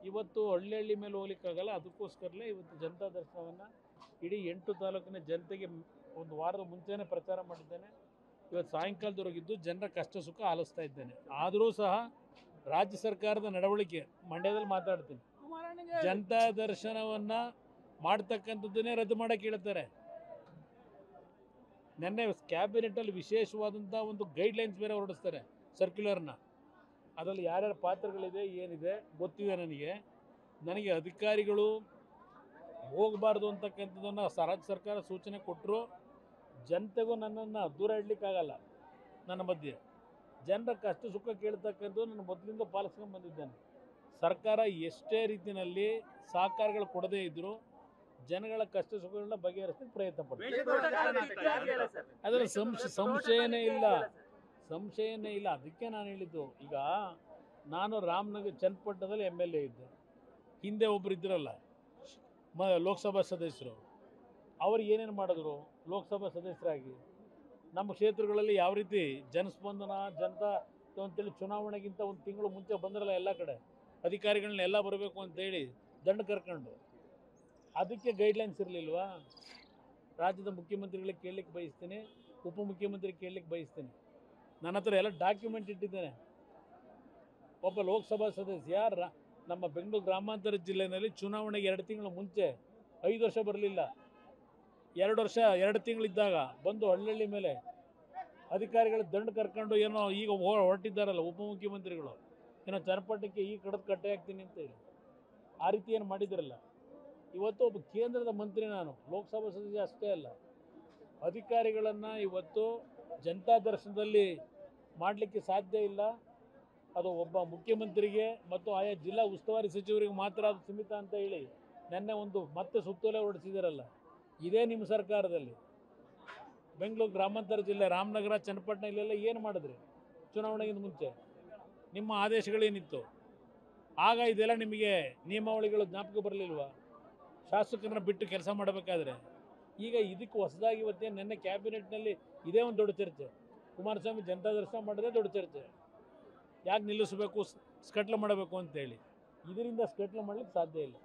ಇವತ್ತು ಹಳ್ಳಿ ಹಳ್ಳಿ ಮೇಲೆ ಹೋಗ್ಲಿಕ್ಕಾಗಲ್ಲ ಅದಕ್ಕೋಸ್ಕರಲೇ ಇವತ್ತು ಜನತಾ ದರ್ಶನವನ್ನು ಇಡೀ ಎಂಟು ತಾಲೂಕಿನ ಜನತೆಗೆ ಒಂದು ವಾರದ ಮುಂಚೆನೇ ಪ್ರಚಾರ ಮಾಡಿದ್ದೇನೆ ಇವತ್ತು ಸಾಯಂಕಾಲದವರೆಗಿದ್ದು ಜನರ ಕಷ್ಟ ಸುಖ ಆಲಿಸ್ತಾ ಇದ್ದೇನೆ ಆದರೂ ಸಹ ರಾಜ್ಯ ಸರ್ಕಾರದ ನಡವಳಿಕೆ ಮಂಡ್ಯದಲ್ಲಿ ಮಾತಾಡ್ತೀನಿ ಜನತಾ ದರ್ಶನವನ್ನು ಮಾಡ್ತಕ್ಕಂಥದ್ದನ್ನೇ ರದ್ದು ಮಾಡಕ್ಕೆ ಹೇಳ್ತಾರೆ ನಿನ್ನೆ ಕ್ಯಾಬಿನೆಟಲ್ಲಿ ವಿಶೇಷವಾದಂಥ ಒಂದು ಗೈಡ್ಲೈನ್ಸ್ ಬೇರೆ ಹೊರಡಿಸ್ತಾರೆ ಸರ್ಕ್ಯುಲರ್ನ ಅದರಲ್ಲಿ ಯಾರ್ಯಾರ ಪಾತ್ರಗಳಿದೆ ಏನಿದೆ ಗೊತ್ತಿದೆ ನನಗೆ ನನಗೆ ಅಧಿಕಾರಿಗಳು ಹೋಗಬಾರ್ದು ಅಂತಕ್ಕಂಥದ್ದನ್ನು ಸ- ರಾಜ್ಯ ಸರ್ಕಾರ ಸೂಚನೆ ಕೊಟ್ಟರು ಜನತೆಗೂ ನನ್ನನ್ನು ದೂರ ಇಡಲಿಕ್ಕಾಗಲ್ಲ ನನ್ನ ಮಧ್ಯೆ ಜನರ ಕಷ್ಟ ಸುಖ ಕೇಳ್ತಕ್ಕಂಥದ್ದು ನಾನು ಮೊದಲಿಂದ ಪಾಲಿಸ್ಕೊಂಡು ಬಂದಿದ್ದೇನೆ ಸರ್ಕಾರ ಎಷ್ಟೇ ರೀತಿಯಲ್ಲಿ ಸಹಕಾರಗಳು ಕೊಡದೇ ಇದ್ದರೂ ಜನಗಳ ಕಷ್ಟ ಸುಖಗಳನ್ನ ಬಗೆಹರಿಸಲಿಕ್ಕೆ ಪ್ರಯತ್ನ ಪಡ್ತೀನಿ ಅದರ ಸಂಶ ಸಂಶಯನೇ ಇಲ್ಲ ಸಂಶಯನೇ ಇಲ್ಲ ಅದಕ್ಕೆ ನಾನು ಹೇಳಿದ್ದು ಈಗ ನಾನು ರಾಮನಗರ ಚನ್ನಪಟ್ಟಣದಲ್ಲಿ ಎಮ್ ಎಲ್ ಎ ಇದ್ದೆ ಹಿಂದೆ ಒಬ್ಬರು ಇದ್ರಲ್ಲ ಮ ಲೋಕಸಭಾ ಸದಸ್ಯರು ಅವ್ರು ಏನೇನು ಮಾಡಿದ್ರು ಲೋಕಸಭಾ ಸದಸ್ಯರಾಗಿ ನಮ್ಮ ಕ್ಷೇತ್ರಗಳಲ್ಲಿ ಯಾವ ರೀತಿ ಜನಸ್ಪಂದನ ಜನತಾ ಅಂತೇಳಿ ಚುನಾವಣೆಗಿಂತ ಒಂದು ತಿಂಗಳು ಮುಂಚೆ ಬಂದ್ರಲ್ಲ ಎಲ್ಲ ಕಡೆ ಅಧಿಕಾರಿಗಳನ್ನ ಎಲ್ಲ ಬರಬೇಕು ಅಂತೇಳಿ ದಂಡ ಕರ್ಕೊಂಡು ಅದಕ್ಕೆ ಗೈಡ್ಲೈನ್ಸ್ ಇರಲಿಲ್ವಾ ರಾಜ್ಯದ ಮುಖ್ಯಮಂತ್ರಿಗಳಿಗೆ ಕೇಳಲಿಕ್ಕೆ ಬಯಸ್ತೀನಿ ಉಪಮುಖ್ಯಮಂತ್ರಿ ಕೇಳಲಿಕ್ಕೆ ಬಯಸ್ತೀನಿ ನನ್ನ ಹತ್ರ ಎಲ್ಲ ಡಾಕ್ಯುಮೆಂಟ್ ಇಟ್ಟಿದ್ದೇನೆ ಒಬ್ಬ ಲೋಕಸಭಾ ಸದಸ್ಯ ರ- ನಮ್ಮ ಬೆಂಗಳೂರು ಗ್ರಾಮಾಂತರ ಜಿಲ್ಲೆಯಲ್ಲಿ ಚುನಾವಣೆಗೆ ಎರಡು ತಿಂಗಳು ಮುಂಚೆ ಐದು ವರ್ಷ ಬರಲಿಲ್ಲ ಎರಡು ವರ್ಷ ಎರಡು ತಿಂಗಳಿದ್ದಾಗ ಬಂದು ಹಳ್ಳಿ ಮೇಲೆ ಅಧಿಕಾರಿಗಳ ದಂಡ ಕರ್ಕೊಂಡು ಏನೋ ಈಗ ಹೊ- ಹೊರಟಿದ್ದಾರಲ್ಲ ಉಪಮುಖ್ಯಮಂತ್ರಿಗಳು ಏನೋ ಚನ್ನಪಟ್ಟಣಕ್ಕೆ ಈ ಕಡದ ಕಟ್ಟೆ ಹಾಕ್ತೀನಿ ಅಂತ ಹೇಳಿ ಆ ರೀತಿ ಏನು ಮಾಡಿದ್ರಲ್ಲ ಇವತ್ತು ಒಬ್ಬ ಕೇಂದ್ರದ ಮಂತ್ರಿ ನಾನು ಲೋಕಸಭಾ ಸದಸ್ಯ ಅಷ್ಟೇ ಅಲ್ಲ ಅಧಿಕಾರಿಗಳನ್ನು ಇವತ್ತು ಜನತಾ ದರ್ಶನದಲ್ಲಿ ಮಾಡಲಿಕ್ಕೆ ಸಾಧ್ಯ ಇಲ್ಲ ಅದು ಒಬ್ಬ ಮುಖ್ಯಮಂತ್ರಿಗೆ ಮತ್ತು ಆಯಾ ಜಿಲ್ಲಾ ಉಸ್ತುವಾರಿ ಸಚಿವರಿಗೆ ಮಾತ್ರ ಅದು ಸೀಮಿತ ಅಂತ ಹೇಳಿ ನಿನ್ನೆ ಒಂದು ಮತ್ತೆ ಸುತ್ತೋಲೆ ಹೊರಡಿಸಿದಾರಲ್ಲ ಇದೇ ನಿಮ್ಮ ಸರ್ಕಾರದಲ್ಲಿ ಬೆಂಗಳೂರು ಗ್ರಾಮಾಂತರ ಜಿಲ್ಲೆ ರಾಮನಗರ ಚನ್ನಪಟ್ಟಣ ಇಲ್ಲೆಲ್ಲ ಏನು ಮಾಡಿದ್ರಿ ಚುನಾವಣೆಗಿಂತ ಮುಂಚೆ ನಿಮ್ಮ ಆದೇಶಗಳೇನಿತ್ತು ಆಗ ಇದೆಲ್ಲ ನಿಮಗೆ ನಿಯಮಾವಳಿಗಳು ಜ್ಞಾಪಕ ಬರಲಿಲ್ವಾ ಶಾಸಕರನ್ನ ಬಿಟ್ಟು ಕೆಲಸ ಮಾಡಬೇಕಾದ್ರೆ ಈಗ ಇದಕ್ಕೆ ಹೊಸದಾಗಿ ಇವತ್ತೇ ನಿನ್ನೆ ಕ್ಯಾಬಿನೆಟ್ನಲ್ಲಿ ಇದೇ ಒಂದು ದೊಡ್ಡ ಚರ್ಚೆ ಕುಮಾರಸ್ವಾಮಿ ಜನತಾ ದರ್ಶನ ಮಾಡೋದೇ ದೊಡ್ಡ ಚರ್ಚೆ ಯಾಕೆ ನಿಲ್ಲಿಸಬೇಕು ಸ್ಕಟ್ಲು ಮಾಡಬೇಕು ಅಂತೇಳಿ ಇದರಿಂದ ಸ್ಕಟ್ಲು ಮಾಡ್ಲಿಕ್ಕೆ ಸಾಧ್ಯ ಇಲ್ಲ